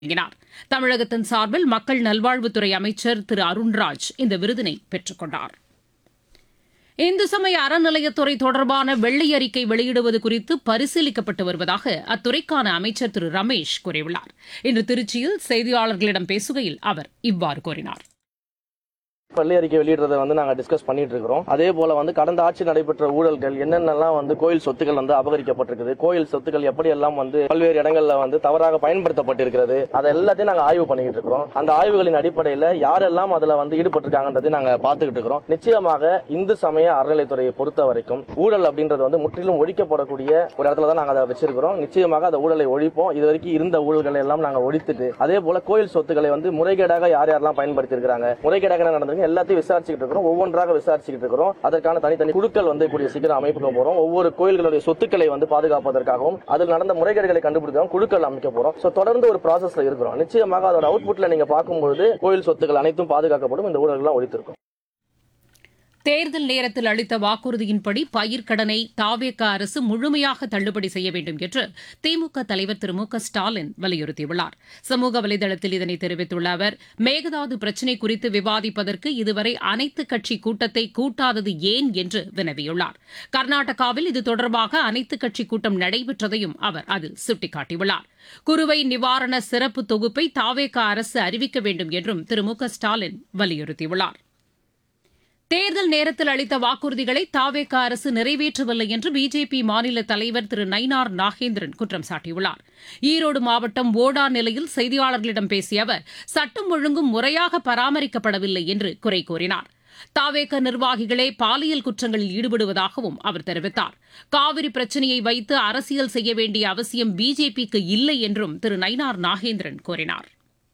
வழங்கினார் தமிழகத்தின் சார்பில் மக்கள் நல்வாழ்வுத்துறை அமைச்சர் திரு அருண்ராஜ் இந்த விருதினை பெற்றுக் கொண்டார் இந்து சமய அறநிலையத்துறை தொடர்பான வெள்ளை அறிக்கை வெளியிடுவது குறித்து பரிசீலிக்கப்பட்டு வருவதாக அத்துறைக்கான அமைச்சர் திரு ரமேஷ் கூறியுள்ளார் இன்று திருச்சியில் செய்தியாளர்களிடம் பேசுகையில் அவர் இவ்வாறு கூறினார் பள்ளி அறிக்கை வெளியிடுறதை வந்து நாங்கள் டிஸ்கஸ் பண்ணிட்டு இருக்கிறோம் அதே போல வந்து கடந்த ஆட்சி நடைபெற்ற ஊழல்கள் என்னென்னலாம் வந்து கோயில் சொத்துக்கள் வந்து அபகரிக்கப்பட்டிருக்குது கோயில் சொத்துக்கள் எப்படி எல்லாம் வந்து பல்வேறு இடங்கள்ல வந்து தவறாக பயன்படுத்தப்பட்டிருக்கிறது அதை எல்லாத்தையும் நாங்கள் ஆய்வு பண்ணிக்கிட்டு இருக்கிறோம் அந்த ஆய்வுகளின் அடிப்படையில் யாரெல்லாம் அதுல வந்து ஈடுபட்டிருக்காங்கன்றதை நாங்கள் பார்த்துக்கிட்டு இருக்கிறோம் நிச்சயமாக இந்து சமய அறநிலைத்துறையை பொறுத்த வரைக்கும் ஊழல் அப்படின்றது வந்து முற்றிலும் ஒழிக்கப்படக்கூடிய ஒரு இடத்துல தான் நாங்கள் அதை வச்சிருக்கிறோம் நிச்சயமாக அந்த ஊழலை ஒழிப்போம் இது வரைக்கும் இருந்த ஊழல்களை எல்லாம் நாங்கள் ஒழித்துட்டு அதே போல கோயில் சொத்துக்களை வந்து முறைகேடாக யார் யாரெல்லாம் பயன்படுத்தி இருக்காங்க முறைகேடாக என்ன நடந்திருக்கு எல்லாத்தையும் விசாரிச்சுக்கிட்டு இருக்கிறோம் ஒவ்வொன்றாக விசாரிச்சுக்கிட்டு இருக்கிறோம் அதற்கான தனித்தனி குழுக்கள் வந்து கூடிய சீக்கிரம் அமைக்க போறோம் ஒவ்வொரு கோயில்களுடைய சொத்துக்களை வந்து பாதுகாப்பதற்காகவும் அதில் நடந்த முறைகேடுகளை கண்டுபிடிக்கவும் குழுக்கள் அமைக்க போறோம் ஸோ தொடர்ந்து ஒரு ப்ராசஸ்ல இருக்கிறோம் நிச்சயமாக அதோட அவுட்புட்ல நீங்க பார்க்கும்பொழுது கோயில் சொத்துக்கள் அனைத்தும் பாதுகாக்கப்படும் இந்த ஊழல்கள்லாம் ஒழித்திருக்கும் தேர்தல் நேரத்தில் அளித்த வாக்குறுதியின்படி பயிர்க்கடனை தாவேக அரசு முழுமையாக தள்ளுபடி செய்ய வேண்டும் என்று திமுக தலைவர் திரு மு க ஸ்டாலின் வலியுறுத்தியுள்ளார் சமூக வலைதளத்தில் இதனை தெரிவித்துள்ள அவர் மேகதாது பிரச்சினை குறித்து விவாதிப்பதற்கு இதுவரை அனைத்துக் கட்சி கூட்டத்தை கூட்டாதது ஏன் என்று வினவியுள்ளார் கர்நாடகாவில் இது தொடர்பாக அனைத்துக் கட்சி கூட்டம் நடைபெற்றதையும் அவர் அதில் சுட்டிக்காட்டியுள்ளார் குறுவை நிவாரண சிறப்பு தொகுப்பை தாவேக அரசு அறிவிக்க வேண்டும் என்றும் திரு மு க ஸ்டாலின் வலியுறுத்தியுள்ளார் தேர்தல் நேரத்தில் அளித்த வாக்குறுதிகளை தாவேக அரசு நிறைவேற்றவில்லை என்று பிஜேபி மாநில தலைவர் திரு நயினார் நாகேந்திரன் குற்றம் சாட்டியுள்ளார் ஈரோடு மாவட்டம் ஓடா நிலையில் செய்தியாளர்களிடம் பேசிய அவர் சட்டம் ஒழுங்கும் முறையாக பராமரிக்கப்படவில்லை என்று குறை கூறினார் தாவேக நிர்வாகிகளே பாலியல் குற்றங்களில் ஈடுபடுவதாகவும் அவர் தெரிவித்தார் காவிரி பிரச்சினையை வைத்து அரசியல் செய்ய வேண்டிய அவசியம் பிஜேபிக்கு இல்லை என்றும் திரு நயினார் நாகேந்திரன் கூறினார்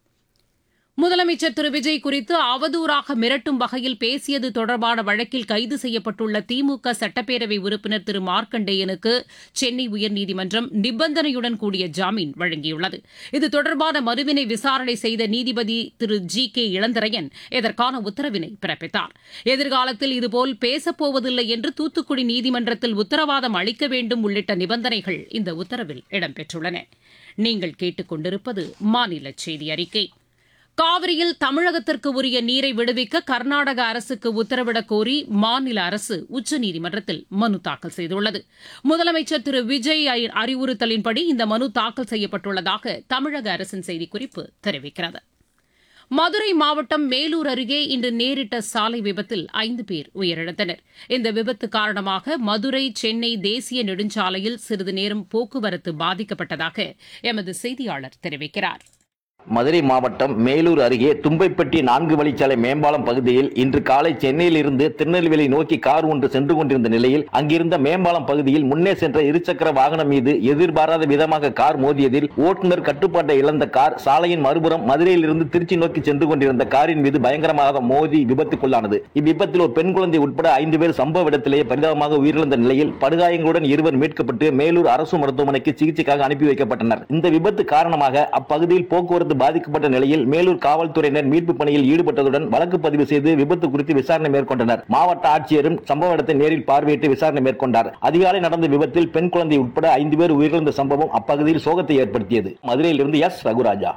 முதலமைச்சர் திரு விஜய் குறித்து அவதூறாக மிரட்டும் வகையில் பேசியது தொடர்பான வழக்கில் கைது செய்யப்பட்டுள்ள திமுக சட்டப்பேரவை உறுப்பினர் திரு மார்க்கண்டேயனுக்கு சென்னை உயர்நீதிமன்றம் நிபந்தனையுடன் கூடிய ஜாமீன் வழங்கியுள்ளது இது தொடர்பான மனுவினை விசாரணை செய்த நீதிபதி திரு ஜி கே இளந்தரையன் இதற்கான உத்தரவினை பிறப்பித்தார் எதிர்காலத்தில் இதுபோல் பேசப்போவதில்லை என்று தூத்துக்குடி நீதிமன்றத்தில் உத்தரவாதம் அளிக்க வேண்டும் உள்ளிட்ட நிபந்தனைகள் இந்த உத்தரவில் இடம்பெற்றுள்ளன நீங்கள் கேட்டுக் கொண்டிருப்பது மாநில செய்தி அறிக்கை காவிரியில் தமிழகத்திற்கு உரிய நீரை விடுவிக்க கர்நாடக அரசுக்கு உத்தரவிடக் கோரி மாநில அரசு உச்சநீதிமன்றத்தில் மனு தாக்கல் செய்துள்ளது முதலமைச்சர் திரு விஜய் அறிவுறுத்தலின்படி இந்த மனு தாக்கல் செய்யப்பட்டுள்ளதாக தமிழக அரசின் செய்திக்குறிப்பு தெரிவிக்கிறது மதுரை மாவட்டம் மேலூர் அருகே இன்று நேரிட்ட சாலை விபத்தில் ஐந்து பேர் உயிரிழந்தனர் இந்த விபத்து காரணமாக மதுரை சென்னை தேசிய நெடுஞ்சாலையில் சிறிது நேரம் போக்குவரத்து பாதிக்கப்பட்டதாக எமது செய்தியாளர் தெரிவிக்கிறார் மதுரை மாவட்டம் மேலூர் அருகே தும்பைப்பட்டி நான்கு வழிச்சாலை மேம்பாலம் பகுதியில் இன்று காலை சென்னையில் இருந்து திருநெல்வேலி நோக்கி கார் ஒன்று சென்று கொண்டிருந்த நிலையில் அங்கிருந்த மேம்பாலம் பகுதியில் முன்னே சென்ற இருசக்கர வாகனம் மீது எதிர்பாராத விதமாக கார் மோதியதில் ஓட்டுநர் கட்டுப்பாட்டை இழந்த கார் சாலையின் மறுபுறம் மதுரையில் இருந்து திருச்சி நோக்கி சென்று கொண்டிருந்த காரின் மீது பயங்கரமாக மோதி விபத்துக்குள்ளானது இவ்விபத்தில் ஒரு பெண் குழந்தை உட்பட ஐந்து பேர் சம்பவ இடத்திலேயே பரிதாபமாக உயிரிழந்த நிலையில் படுகாயங்களுடன் இருவர் மீட்கப்பட்டு மேலூர் அரசு மருத்துவமனைக்கு சிகிச்சைக்காக அனுப்பி வைக்கப்பட்டனர் இந்த விபத்து காரணமாக அப்பகுதியில் போக்குவரத்து பாதிக்கப்பட்ட நிலையில் மேலூர் காவல்துறையினர் மீட்பு பணியில் ஈடுபட்டதுடன் வழக்கு பதிவு செய்து விபத்து குறித்து விசாரணை மேற்கொண்டனர் மாவட்ட ஆட்சியரும் சம்பவ இடத்தை நேரில் பார்வையிட்டு விசாரணை மேற்கொண்டார் அதிகாலை நடந்த விபத்தில் பெண் குழந்தை உட்பட ஐந்து பேர் உயிரிழந்த சம்பவம் அப்பகுதியில் சோகத்தை ஏற்படுத்தியது மதுரையிலிருந்து எஸ் ரகுராஜா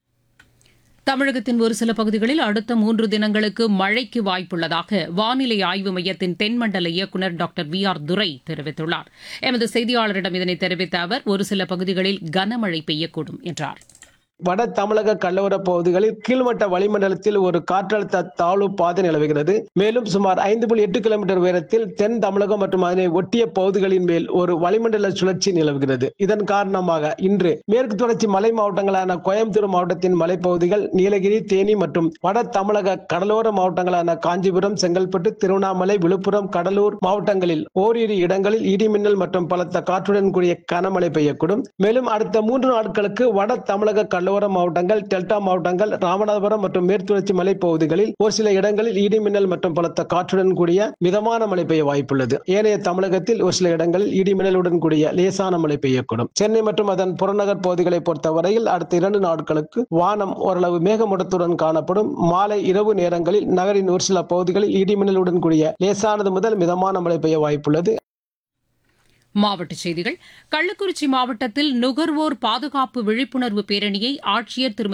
தமிழகத்தின் ஒரு சில பகுதிகளில் அடுத்த மூன்று தினங்களுக்கு மழைக்கு வாய்ப்புள்ளதாக வானிலை ஆய்வு மையத்தின் தென்மண்டல இயக்குநர் டாக்டர் வி ஆர் துரை தெரிவித்துள்ளார் எமது செய்தியாளரிடம் இதனை தெரிவித்த அவர் ஒரு சில பகுதிகளில் கனமழை பெய்யக்கூடும் என்றார் வட தமிழக கடலோர பகுதிகளில் கீழ்மட்ட வளிமண்டலத்தில் ஒரு காற்றழுத்த தாழ்வு பாதை நிலவுகிறது மேலும் சுமார் ஐந்து புள்ளி எட்டு கிலோமீட்டர் உயரத்தில் தென் தமிழகம் மற்றும் அதனை ஒட்டிய பகுதிகளின் மேல் ஒரு வளிமண்டல சுழற்சி நிலவுகிறது இதன் காரணமாக இன்று மேற்கு தொடர்ச்சி மலை மாவட்டங்களான கோயம்புத்தூர் மாவட்டத்தின் மலைப்பகுதிகள் நீலகிரி தேனி மற்றும் வட தமிழக கடலோர மாவட்டங்களான காஞ்சிபுரம் செங்கல்பட்டு திருவண்ணாமலை விழுப்புரம் கடலூர் மாவட்டங்களில் ஓரிரு இடங்களில் இடிமின்னல் மற்றும் பலத்த காற்றுடன் கூடிய கனமழை பெய்யக்கூடும் மேலும் அடுத்த மூன்று நாட்களுக்கு வட தமிழக கடலோர கடலோர மாவட்டங்கள் டெல்டா மாவட்டங்கள் ராமநாதபுரம் மற்றும் மேற்குவர்ச்சி மலைப்பகுதிகளில் ஒரு சில இடங்களில் இடி மின்னல் மற்றும் பலத்த காற்றுடன் கூடிய மிதமான மழை பெய்ய வாய்ப்புள்ளது ஏனைய தமிழகத்தில் ஒரு சில இடங்களில் இடி மின்னலுடன் கூடிய லேசான மழை பெய்யக்கூடும் சென்னை மற்றும் அதன் புறநகர் பகுதிகளை பொறுத்தவரையில் அடுத்த இரண்டு நாட்களுக்கு வானம் ஓரளவு மேகமூட்டத்துடன் காணப்படும் மாலை இரவு நேரங்களில் நகரின் ஒரு சில பகுதிகளில் இடி மின்னலுடன் கூடிய லேசானது முதல் மிதமான மழை பெய்ய வாய்ப்புள்ளது மாவட்டச் செய்திகள் கள்ளக்குறிச்சி மாவட்டத்தில் நுகர்வோர் பாதுகாப்பு விழிப்புணர்வு பேரணியை ஆட்சியர் திருமதி